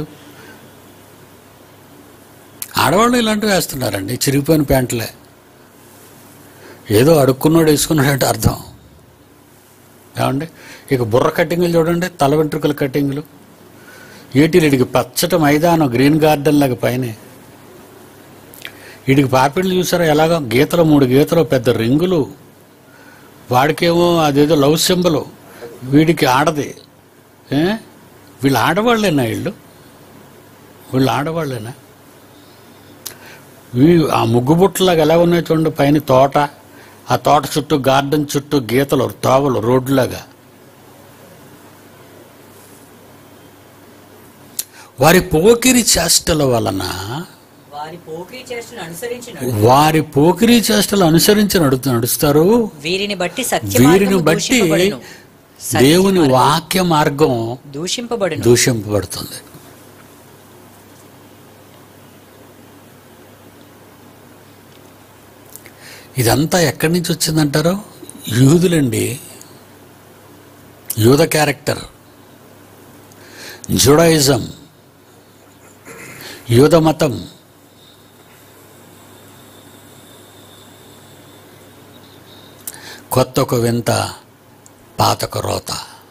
ఆడవాళ్ళు ఇలాంటివి వేస్తున్నారండి చిరిగిపోయిన ప్యాంట్లే ఏదో అడుక్కున్నాడు వేసుకున్నాడంటే అర్థం ఏమండి ఇక బుర్ర కట్టింగులు చూడండి తల వెంట్రుకల కట్టింగులు ఏటి వీడికి పచ్చటి మైదానం గ్రీన్ గార్డెన్ లాగా పైనే వీడికి పాపిళ్ళు చూసారా ఎలాగో గీతలు మూడు గీతలు పెద్ద రింగులు వాడికేమో అదేదో లవ్ సింబలు వీడికి ఆడది ఏ? వీళ్ళు ఆడవాళ్ళేనా వీళ్ళు వీళ్ళు ఆడవాళ్ళేనా వీ ఆ ముగ్గు బుట్టలాగా ఎలా ఉన్నాయి చూడండి పైన తోట ఆ తోట చుట్టూ గార్డెన్ చుట్టూ గీతలు తోవలు రోడ్లాగా వారి పోకిరి చేష్టల వలన వారి పోకిరి చేష్టలు అనుసరించి నడు వారి పోకిరి చేష్టలు అనుసరించి నడు నడుస్తారు వీరిని బట్టి సత్య వీరిని మార్గము బట్టి దూషింపబడును. సత్య దేవుని మార్గము వాక్య మార్గం దూషింపబడును దూషింపబడుతుంది ఇదంతా ఎక్కడి నుంచి వచ్చిందంటారు యూదులండి యూద క్యారెక్టర్ జుడాయిజం యూద మతం కొత్తొక వింత పాతక రోత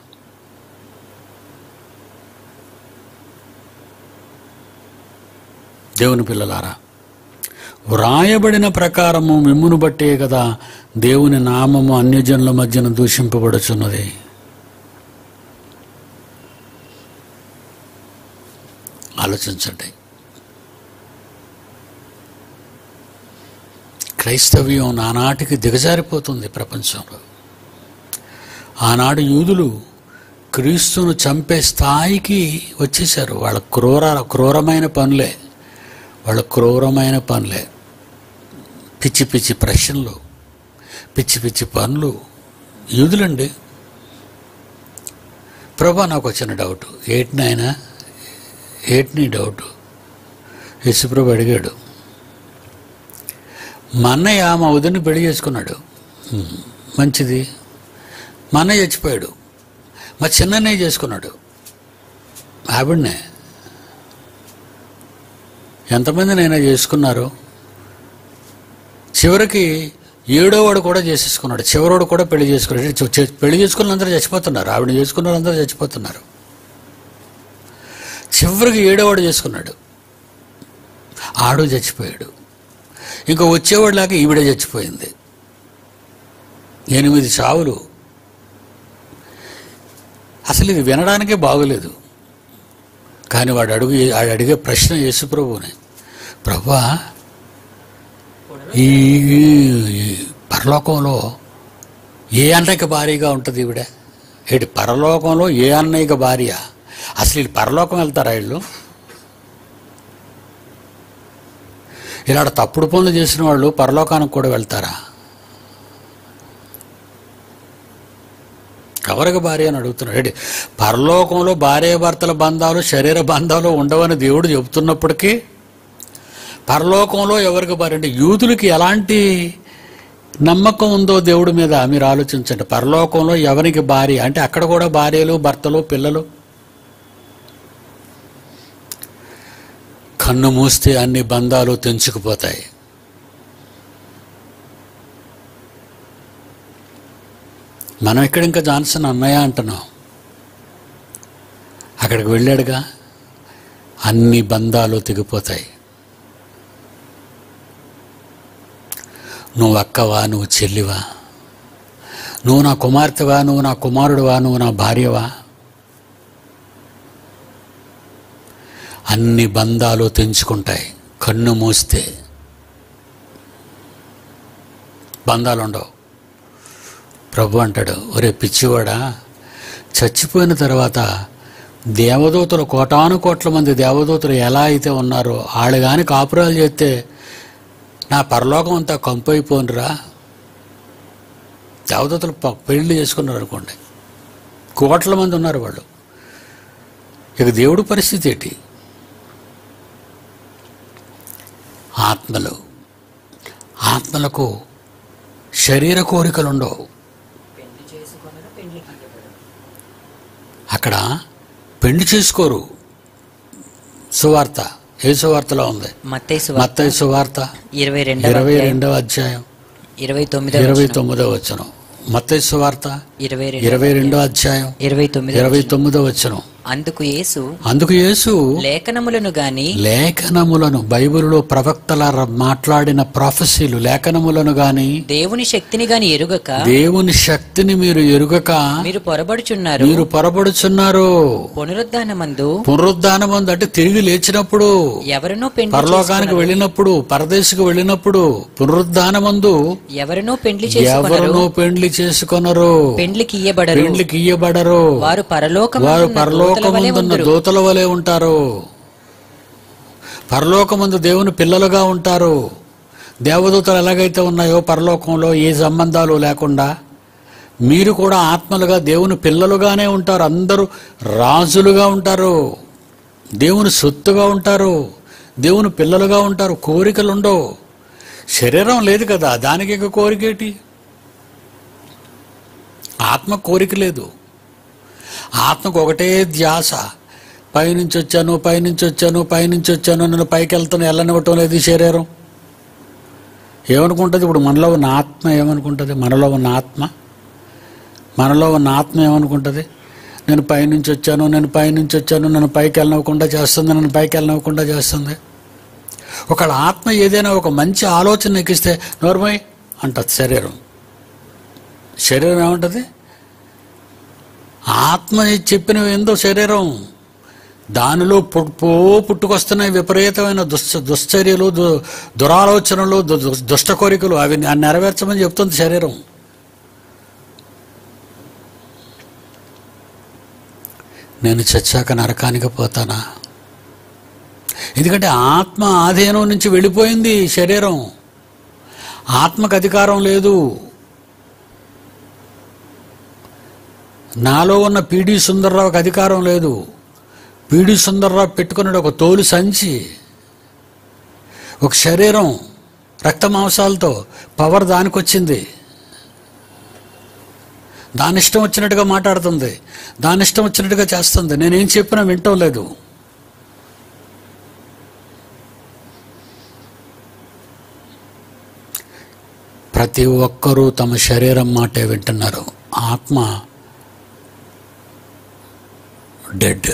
దేవుని పిల్లలారా వ్రాయబడిన ప్రకారము మిమ్మును బట్టే కదా దేవుని నామము అన్యజనుల మధ్యన దూషింపబడుచున్నది ఆలోచించండి క్రైస్తవ్యం నానాటికి దిగజారిపోతుంది ప్రపంచంలో ఆనాడు యూదులు క్రీస్తును చంపే స్థాయికి వచ్చేసారు వాళ్ళ క్రూర క్రూరమైన పనులే వాళ్ళ క్రూరమైన పనులే పిచ్చి పిచ్చి ప్రశ్నలు పిచ్చి పిచ్చి పనులు యూదులండి ప్రభా నాకు వచ్చిన డౌట్ ఏటి నాయన ఏటి నీ డౌట్ యశుప్రభు అడిగాడు మా అన్నయ్య మా వదిని పెళ్లి చేసుకున్నాడు "హ్మ్, మంచిది మా అన్నయ్య చచ్చిపోయాడు మా చిన్నన్నయ్య చేసుకున్నాడు ఆవిడనే ఎంతమందినైనా చేసుకున్నారు చివరికి ఏడోవాడు కూడా చేసేసుకున్నాడు చివరోడు కూడా పెళ్లి చేసుకున్నాడు చె- చె- పెళ్లి చేసుకున్న అందరూ చచ్చిపోతున్నారు ఆవిడ చేసుకున్న అందరూ చచ్చిపోతున్నారు చివరికి ఏడోవాడు చేసుకున్నాడు ఆడు చచ్చిపోయాడు ఇంకా వచ్చేవాడు లేక ఈవిడ చచ్చిపోయింది ఎనిమిది చావులు అసలు ఇది వినడానికే బాగోలేదు కానీ వాడు అడుగు వాడు అడిగే ప్రశ్న యేసు ప్రభువుని ప్రభా ఈ ఈ పరలోకంలో ఏ అన్నయ్యకి భారీగా ఉంటుంది ఈవిడ ఏటి పరలోకంలో ఏ అన్నయ్యకి భార్య అసలు వీళ్ళు పరలోకం వెళ్తారా వీళ్ళు ఇలాంటి తప్పుడు పనులు చేసిన వాళ్ళు పరలోకానికి కూడా వెళ్తారా ఎవరికి భార్య అని అడుగుతున్నాడు ఏంటి పరలోకంలో భార్య భర్తల బంధాలు శరీర బంధాలు ఉండవని దేవుడు చెబుతున్నప్పటికీ పరలోకంలో ఎవరికి భార్య అంటే యూదులకి ఎలాంటి నమ్మకం ఉందో దేవుడి మీద మీరు ఆలోచించండి పరలోకంలో ఎవరికి భార్య అంటే అక్కడ కూడా భార్యలు భర్తలు పిల్లలు కన్ను మూస్తే అన్ని బంధాలు తెంచుకుపోతాయి మనం ఇక్కడ ఇంకా జాన్సన్ అన్నయ్య అంటున్నాం అక్కడికి వెళ్ళాడుగా అన్ని బంధాలు తెగిపోతాయి నువ్వు అక్కవా నువ్వు చెల్లివా నువ్వు నా కుమార్తెవా నువ్వు నా కుమారుడువా నువ్వు నా భార్యవా అన్ని బంధాలు తెంచుకుంటాయి కన్ను మూస్తే బంధాలు ఉండవు ప్రభు అంటాడు ఒరే పిచ్చివాడా చచ్చిపోయిన తర్వాత దేవదూతలు కోటాను కోట్ల మంది దేవదూతలు ఎలా అయితే ఉన్నారో వాళ్ళు కానీ కాపురాలు చేస్తే నా పరలోకం అంతా కంపు అయిపోనురా దేవదూతలు ప- పెళ్లి చేసుకున్నారు అనుకోండి కోట్ల మంది ఉన్నారు వాళ్ళు ఇక దేవుడి పరిస్థితి ఏంటి ఆత్మలు ఆత్మలకు శరీర కోరికలు ఉండవు అక్కడ పెళ్లి చేసుకోరు సువార్త ఏ సువార్తలో ఉంది మత్తయి మత్తయి సువార్త ఇరవై రెండవ ఇరవై అధ్యాయం, రెండవ అధ్యాయం ఇరవై తొమ్మిదవ ఇరవై వచనం, తొమ్మిదవ వచనం మత్తయి సువార్త ఇరవై రెండు ఇరవై రెండవ అధ్యాయం ఇరవై తొమ్మిది ఇరవై తొమ్మిదవ వచనం అందుకు యేసు అందుకు యేసు లేఖనములను గాని లేఖనములను బైబిలులో ప్రవక్తల ర- మాట్లాడిన ప్రాఫెసీలు లేఖనములను గాని దేవుని శక్తిని గాని ఎరుగక దేవుని శక్తిని మీరు ఎరుగక మీరు పొరబడుచున్నారు మీరు పొరబడుచున్నారు పునరుద్ధానమందు పునరుద్ధానం అంటే తిరిగి లేచినప్పుడు ఎవరినో పెండ్లి పరలోకానికి చేసుకొనరు. వెళ్ళినప్పుడు పరదేశకు వెళ్ళినప్పుడు పునరుద్ధానమందు ఎవరినో పెండ్లి చేసుకొనరు ఎవరునూ పెండ్లి చేసుకొనరు పెండ్లికి ఇయ్యబడరు పెండ్లికి ఇయ్యబడరు వారు పరలోకమందున్న వారు దూతల వలె పరలోకమందున్న ఉందురు. దూతల వలె ఉంటారు పరలోకమందు దేవుని పిల్లలుగా ఉంటారు దేవదూతలు ఎలాగైతే ఉన్నాయో పరలోకంలో ఏ సంబంధాలు లేకుండా మీరు కూడా ఆత్మలుగా దేవుని పిల్లలుగానే ఉంటారు అందరూ రాజులుగా ఉంటారు దేవుని సొత్తుగా ఉంటారు దేవుని పిల్లలుగా ఉంటారు కోరికలు ఉండవు శరీరం లేదు కదా దానికి ఇక కోరికేటి ఆత్మ కోరిక లేదు ఆత్మకు ఒకటే ధ్యాస పైనుంచి వచ్చాను పైనుంచి వచ్చాను పైనుంచి వచ్చాను నన్ను పైకి వెళ్తాను వెళ్ళనివ్వటం లేదు ఈ శరీరం ఏమనుకుంటుంది ఇప్పుడు మనలో ఉన్న ఆత్మ ఏమనుకుంటుంది మనలో ఉన్న ఆత్మ మనలో ఉన్న ఆత్మ ఏమనుకుంటుంది నేను పైనుంచి వచ్చాను నేను పైనుంచి వచ్చాను నన్ను పైకి వెళ్ళనివ్వకుండా చేస్తుంది నన్ను పైకి వెళ్ళనివ్వకుండా చేస్తుంది ఒకళ్ళ ఆత్మ ఏదైనా ఒక మంచి ఆలోచన ఎక్కిస్తే నోర్మయ్ అంటది శరీరం శరీరం ఏమంటది ఆత్మ చెప్పినవి ఏందో శరీరం దానిలో పుట్టు పుట్టుకొస్తున్నాయి విపరీతమైన దుశ్చ దుశ్చర్యలు దు- దురాలోచనలు దు- దు- దుష్ట కోరికలు అవి న- నెరవేర్చమని చెప్తుంది శరీరం నేను చచ్చాక నరకానికి పోతానా ఎందుకంటే ఆత్మ ఆధీనం నుంచి వెళ్ళిపోయింది శరీరం ఆత్మకు అధికారం లేదు నాలో ఉన్న పీడి సుందర్రావుకి అధికారం లేదు పీడి సుందర్రావు పెట్టుకున్నాడు ఒక తోలు సంచి ఒక శరీరం రక్త మాంసాలతో పవర్ దానికి వచ్చింది దాని ఇష్టం వచ్చినట్టుగా మాట్లాడుతుంది దాని ఇష్టం వచ్చినట్టుగా చేస్తుంది నేనేం చెప్పినా వింటం లేదు ప్రతి ఒక్కరూ తమ శరీరం మాటే వింటున్నారు ఆత్మ డెడ్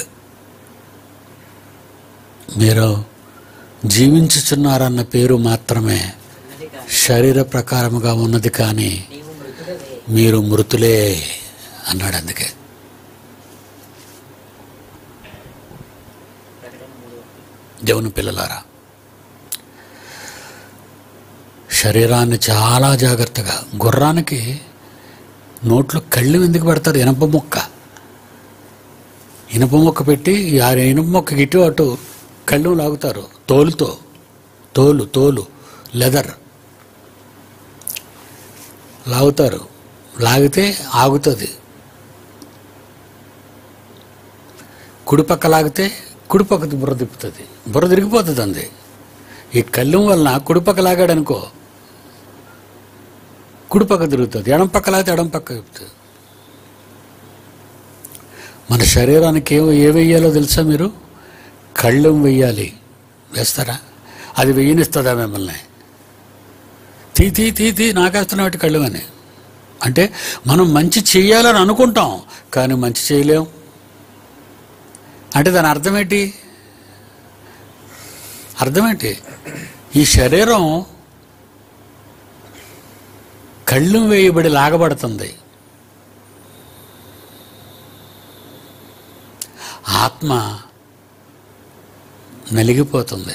మీరు జీవించుచున్నారన్న పేరు మాత్రమే శరీర ప్రకారముగా ఉన్నది కానీ నీవు మృతుడవే మీరు మృతులే అన్నాడు అందుకే ప్రకటన మూడు దేవుని పిల్లలారా శరీరాన్ని చాలా జాగ్రత్తగా గుర్రానికి నోట్లో కళ్ళు ఎందుకు పెడతారు ఇనప మొక్క ఇనుప మొక్క పెట్టి ఆ ఇనుప మొక్కకి ఇటు అటు కళ్ళు లాగుతారు తోలుతో తోలు తోలు లెదర్ లాగుతారు లాగితే ఆగుతుంది కుడిపక్క లాగితే కుడిపక్కది బుర్ర తిప్పుతుంది బుర్ర తిరిగిపోతుంది అంది ఈ కళ్ళెం వలన కుడిపక్క లాగాడు అనుకో కుడిపక్క తిరుగుతుంది ఎడం పక్క లాగితే ఎడం పక్క తిప్పుతుంది మన శరీరానికి ఏం ఏ వెయ్యాలో తెలుసా మీరు కళ్ళెం వెయ్యాలి వేస్తారా అది వెయ్యనిస్తుందా మిమ్మల్ని తీ తీ తీ తీ నాకేస్తున్నావు కళ్ళెం అని అంటే మనం మంచి చెయ్యాలని అనుకుంటాం కానీ మంచి చేయలేం అంటే దాని అర్థం ఏంటి అర్థమేంటి ఈ శరీరం కళ్ళు వేయబడి లాగబడుతుంది ఆత్మ నలిగిపోతుంది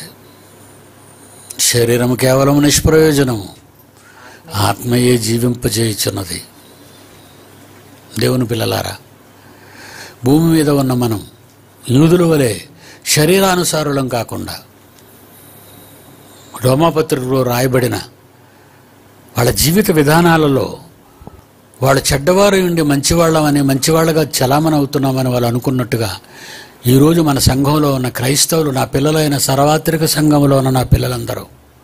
శరీరం కేవలం నిష్ప్రయోజనము ఆత్మయే జీవింపజేయుచున్నది దేవుని పిల్లలారా భూమి మీద ఉన్న మనం యూదుల వలె శరీరానుసారులం కాకుండా రోమాపత్రికలో రాయబడిన వాళ్ళ జీవిత విధానాలలో వాళ్ళు చెడ్డవారు ఉండి మంచివాళ్ళమని మంచివాళ్ళగా చలామణి అవుతున్నామని వాళ్ళు అనుకున్నట్టుగా ఈరోజు మన సంఘంలో ఉన్న క్రైస్తవులు నా పిల్లలైన సర్వాత్రిక సంఘంలో ఉన్న నా పిల్లలందరూ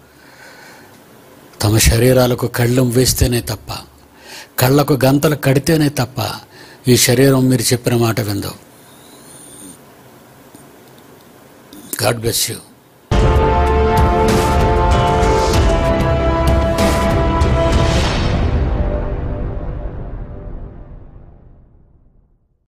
తమ శరీరాలకు కళ్ళం వేస్తేనే తప్ప కళ్ళకు గంతలు కడితేనే తప్ప ఈ శరీరం మీరు చెప్పిన మాట విందో గాడ్ బ్లెస్ యూ